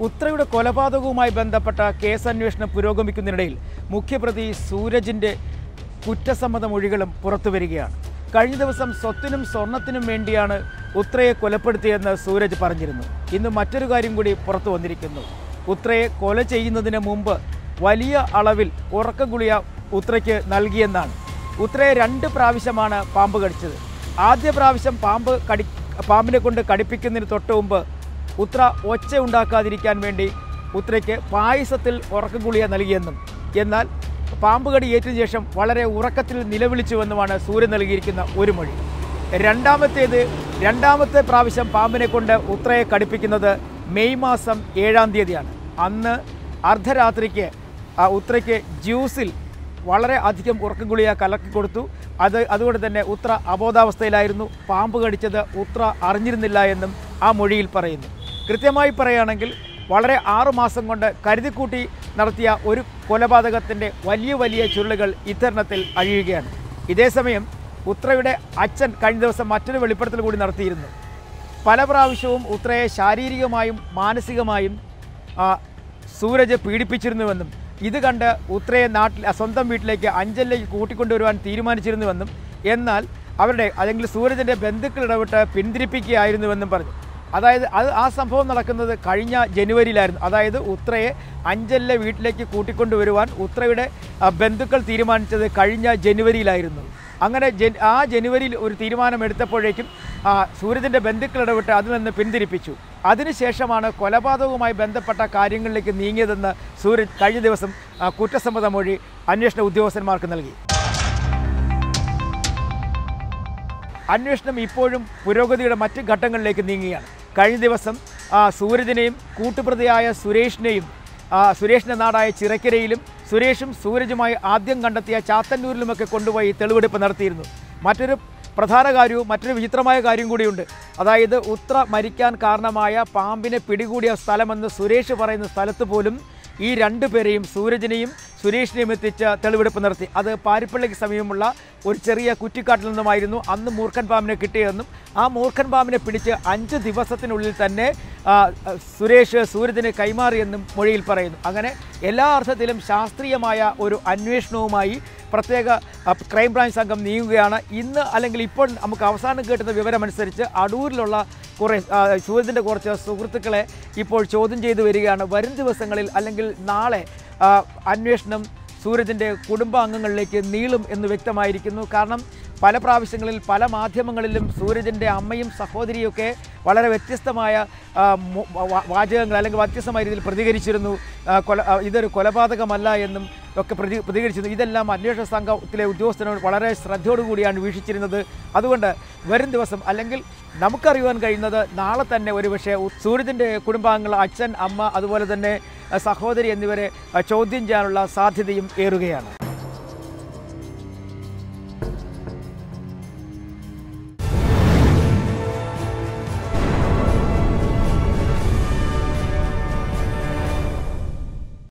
ഉത്രയുടെ കൊലപാതകവുമായി ബന്ധപ്പെട്ട കേസന്വേഷണം പുരോഗമിക്കുന്നതിനിടയിൽ മുഖ്യപ്രതി സൂരജിൻ്റെ കുറ്റസമ്മത മൊഴികളും പുറത്തു വരികയാണ് കഴിഞ്ഞ ദിവസം സ്വത്തിനും സ്വർണത്തിനും വേണ്ടിയാണ് ഉത്രയെ കൊലപ്പെടുത്തിയെന്ന് സൂരജ് പറഞ്ഞിരുന്നു ഇന്ന് മറ്റൊരു കാര്യം കൂടി പുറത്തു വന്നിരിക്കുന്നു ഉത്രയെ കൊല ചെയ്യുന്നതിന് മുമ്പ് വലിയ അളവിൽ ഉറക്ക ഗുളിയ ഉത്രയ്ക്ക് നൽകിയെന്നാണ് ഉത്രയെ രണ്ട് പ്രാവശ്യമാണ് പാമ്പ് കടിച്ചത് ആദ്യ പ്രാവശ്യം പാമ്പ് കടി പാമ്പിനെ കൊണ്ട് കടിപ്പിക്കുന്നതിന് തൊട്ട് മുമ്പ് ഉത്ര ഒച്ച ഉണ്ടാക്കാതിരിക്കാൻ വേണ്ടി ഉത്രയ്ക്ക് പായസത്തിൽ ഉറക്ക ഗുളിയ നൽകിയെന്നും എന്നാൽ പാമ്പ് കടി ഏറ്റതിനു ശേഷം വളരെ ഉറക്കത്തിൽ നിലവിളിച്ചുവെന്നുമാണ് സൂര്യൻ നൽകിയിരിക്കുന്ന ഒരു മൊഴി രണ്ടാമത്തേത് രണ്ടാമത്തെ പ്രാവശ്യം പാമ്പിനെ കൊണ്ട് ഉത്രയെ കടിപ്പിക്കുന്നത് മെയ് മാസം ഏഴാം തീയതിയാണ് അന്ന് അർദ്ധരാത്രിക്ക് ആ ഉത്രയ്ക്ക് ജ്യൂസിൽ വളരെ അധികം ഉറക്കഗുളിയ കലക്കി കൊടുത്തു അത് അതുകൊണ്ട് തന്നെ ഉത്ര അബോധാവസ്ഥയിലായിരുന്നു പാമ്പ് കടിച്ചത് ഉത്ര അറിഞ്ഞിരുന്നില്ല എന്നും ആ മൊഴിയിൽ പറയുന്നു കൃത്യമായി പറയുകയാണെങ്കിൽ വളരെ ആറു മാസം കൊണ്ട് കരുതിക്കൂട്ടി നടത്തിയ ഒരു കൊലപാതകത്തിൻ്റെ വലിയ വലിയ ചുരുളുകൾ ഇത്തരണത്തിൽ അഴിയുകയാണ് ഇതേസമയം ഉത്രയുടെ അച്ഛൻ കഴിഞ്ഞ ദിവസം മറ്റൊരു വെളിപ്പെടുത്തൽ കൂടി നടത്തിയിരുന്നു പല പ്രാവശ്യവും ഉത്രയെ ശാരീരികമായും മാനസികമായും ആ, സൂരജ് പീഡിപ്പിച്ചിരുന്നുവെന്നും ഇത് കണ്ട് ഉത്രയെ നാട്ടിൽ ആ, സ്വന്തം വീട്ടിലേക്ക് അഞ്ചലിലേക്ക് കൂട്ടിക്കൊണ്ടുവരുവാൻ തീരുമാനിച്ചിരുന്നുവെന്നും എന്നാൽ അവരുടെ അല്ലെങ്കിൽ സൂരജിൻ്റെ ബന്ധുക്കൾ ഇടപെട്ട് പിന്തിരിപ്പിക്കുകയായിരുന്നുവെന്നും പറഞ്ഞു അതായത് അത് ആ സംഭവം നടക്കുന്നത് കഴിഞ്ഞ ജനുവരിയിലായിരുന്നു അതായത് ഉത്രയെ അഞ്ചലിലെ വീട്ടിലേക്ക് കൂട്ടിക്കൊണ്ടുവരുവാൻ ഉത്രയുടെ ആ, ബന്ധുക്കൾ തീരുമാനിച്ചത് കഴിഞ്ഞ ജനുവരിയിലായിരുന്നു അങ്ങനെ ജൻ ആ ജനുവരിയിൽ ഒരു തീരുമാനം എടുത്തപ്പോഴേക്കും ആ, സൂരജിൻ്റെ ബന്ധുക്കൾ ഇടപെട്ട് അതിൽ നിന്ന് പിന്തിരിപ്പിച്ചു അതിനുശേഷമാണ് കൊലപാതകവുമായി ബന്ധപ്പെട്ട കാര്യങ്ങളിലേക്ക് നീങ്ങിയതെന്ന് സൂരജ് കഴിഞ്ഞ ദിവസം ആ, കുറ്റസമ്മത മൊഴി അന്വേഷണ ഉദ്യോഗസ്ഥന്മാർക്ക് നൽകി അന്വേഷണം ഇപ്പോഴും പുരോഗതിയുടെ മറ്റ് ഘട്ടങ്ങളിലേക്ക് നീങ്ങുകയാണ് കഴിഞ്ഞ ദിവസം ആ, സൂരജിനെയും കൂട്ടുപ്രതിയായ സുരേഷിനെയും ആ, സുരേഷിൻ്റെ നാടായ ചിറക്കരയിലും സുരേഷും സൂരജുമായി ആദ്യം കണ്ടെത്തിയ ചാത്തന്നൂരിലുമൊക്കെ കൊണ്ടുപോയി തെളിവെടുപ്പ് നടത്തിയിരുന്നു മറ്റൊരു പ്രധാന കാര്യവും മറ്റൊരു വിചിത്രമായ കാര്യം കൂടിയുണ്ട് അതായത് ഉത്ര മരിക്കാൻ കാരണമായ പാമ്പിനെ പിടികൂടിയ സ്ഥലമെന്ന് സുരേഷ് പറയുന്ന സ്ഥലത്ത് പോലും ഈ രണ്ടു പേരെയും സൂരജിനെയും സുരേഷിനെയും എത്തിച്ച് തെളിവെടുപ്പ് നടത്തി അത് പാരിപ്പള്ളിക്ക് സമീപമുള്ള ഒരു ചെറിയ കുറ്റിക്കാട്ടിൽ നിന്നുമായിരുന്നു അന്ന് മൂർഖൻ പാമ്പിനെ കിട്ടിയതെന്നും ആ മൂർഖൻ പാമ്പിനെ പിടിച്ച് അഞ്ച് ദിവസത്തിനുള്ളിൽ തന്നെ ആ, സുരേഷ് സൂരജിന് കൈമാറിയെന്നും മൊഴിയിൽ പറയുന്നു അങ്ങനെ എല്ലാ അർത്ഥത്തിലും ശാസ്ത്രീയമായ ഒരു അന്വേഷണവുമായി പ്രത്യേക ആ, ക്രൈംബ്രാഞ്ച് സംഘം നീങ്ങുകയാണ് ഇന്ന് അല്ലെങ്കിൽ ഇപ്പോൾ നമുക്ക് അവസാനം കേട്ടുന്ന വിവരമനുസരിച്ച് അടൂരിലുള്ള കുറേ ആ, സൂരജിൻ്റെ കുറച്ച് സുഹൃത്തുക്കളെ ഇപ്പോൾ ചോദ്യം ചെയ്തു വരികയാണ് വരും ദിവസങ്ങളിൽ അല്ലെങ്കിൽ നാളെ ആ, അന്വേഷണം സൂരജിൻ്റെ കുടുംബാംഗങ്ങളിലേക്ക് നീളും എന്ന് വ്യക്തമായിരിക്കുന്നു കാരണം പല പ്രാവശ്യങ്ങളിൽ പല മാധ്യമങ്ങളിലും സൂരജിൻ്റെ അമ്മയും സഹോദരിയൊക്കെ വളരെ വ്യത്യസ്തമായ ആ, മു- വാ- വാചകങ്ങൾ അല്ലെങ്കിൽ വ്യത്യസ്തമായ രീതിയിൽ പ്രതികരിച്ചിരുന്നു ആ, കൊല ആ, ഇതൊരു കൊലപാതകമല്ല എന്നും ഒക്കെ പ്രതി പ്രതികരിച്ചിരുന്നു ഇതെല്ലാം അന്വേഷണ സംഘത്തിലെ ഉദ്യോഗസ്ഥരോട് വളരെ ശ്രദ്ധയോടുകൂടിയാണ് വീക്ഷിച്ചിരുന്നത് അതുകൊണ്ട് വരും ദിവസം അല്ലെങ്കിൽ നമുക്കറിയുവാൻ കഴിയുന്നത് നാളെ തന്നെ ഒരുപക്ഷെ ഉ- സൂരജിൻ്റെ കുടുംബാംഗങ്ങൾ അച്ഛൻ അമ്മ അതുപോലെ തന്നെ ആ, സഹോദരി എന്നിവരെ ആ, ചോദ്യം ചെയ്യാനുള്ള സാധ്യതയും ഏറുകയാണ്